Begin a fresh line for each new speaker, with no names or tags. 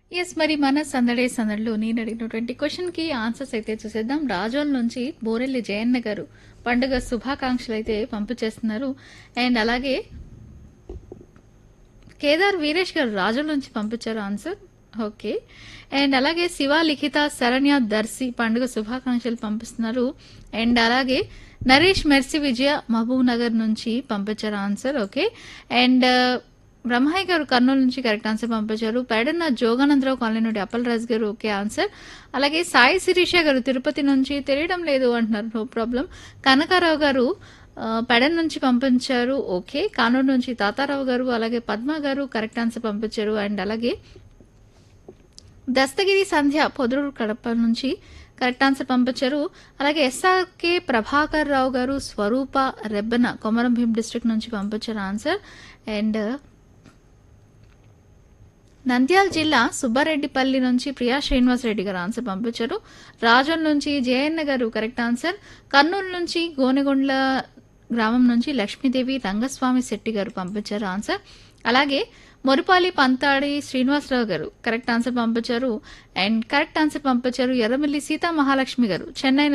yes మరి మన సందడే సందడిలో నేను అడిగినటువంటి క్వశ్చన్ కి ఆన్సర్స్ అయితే చూసేద్దాం రాజోల్ నుంచి బోరెల్లి జయన్న గారు పండుగ శుభాకాంక్షలు అయితే పంపించేస్తున్నారు అండ్ అలాగే కేదార్ వీరేష్ గారు రాజుల నుంచి పంపించారు ఆన్సర్ ఓకే అండ్ అలాగే శివ లిఖిత శరణ్య దర్శి పండుగ శుభాకాంక్షలు పంపిస్తున్నారు అండ్ అలాగే నరేష్ మెర్సి విజయ మహబూబ్ నగర్ నుంచి పంపించారు ఆన్సర్ ఓకే అండ్ బ్రహ్మయ్య గారు కర్నూలు నుంచి కరెక్ట్ ఆన్సర్ పంపించారు పేడన్న జోగానందరావు కాలనీ నుండి అప్పల్ రాజు గారు ఓకే ఆన్సర్ అలాగే సాయి శిరీష గారు తిరుపతి నుంచి తెలియడం లేదు అంటున్నారు నో ప్రాబ్లం కనకారావు గారు ఆ, పెడన్ నుంచి పంపించారు ఓకే కానూరు నుంచి తాతారావు గారు అలాగే పద్మ గారు కరెక్ట్ ఆన్సర్ పంపించారు అండ్ అలాగే దస్తగిరి సంధ్య పొదరూరు కడప నుంచి కరెక్ట్ ఆన్సర్ పంపించారు అలాగే ఎస్ఆర్కే ప్రభాకర్ రావు గారు స్వరూప రెబ్బన కొమరం భీం డిస్ట్రిక్ట్ నుంచి పంపించారు ఆన్సర్ అండ్ నంద్యాల జిల్లా సుబ్బారెడ్డిపల్లి నుంచి ప్రియా శ్రీనివాస్ రెడ్డి గారు ఆన్సర్ పంపించారు రాజన్ నుంచి జయన్న గారు కరెక్ట్ ఆన్సర్ కర్నూలు నుంచి గోనెగొండ్ల గ్రామం నుంచి లక్ష్మీదేవి రంగస్వామి శెట్టి గారు పంపించారు ఆన్సర్ అలాగే మొరిపాలి పంతాడి శ్రీనివాసరావు గారు కరెక్ట్ ఆన్సర్ పంపించారు అండ్ కరెక్ట్ ఆన్సర్ పంపించారు ఎర్రమిల్లి సీతా మహాలక్ష్మి గారు చెన్నై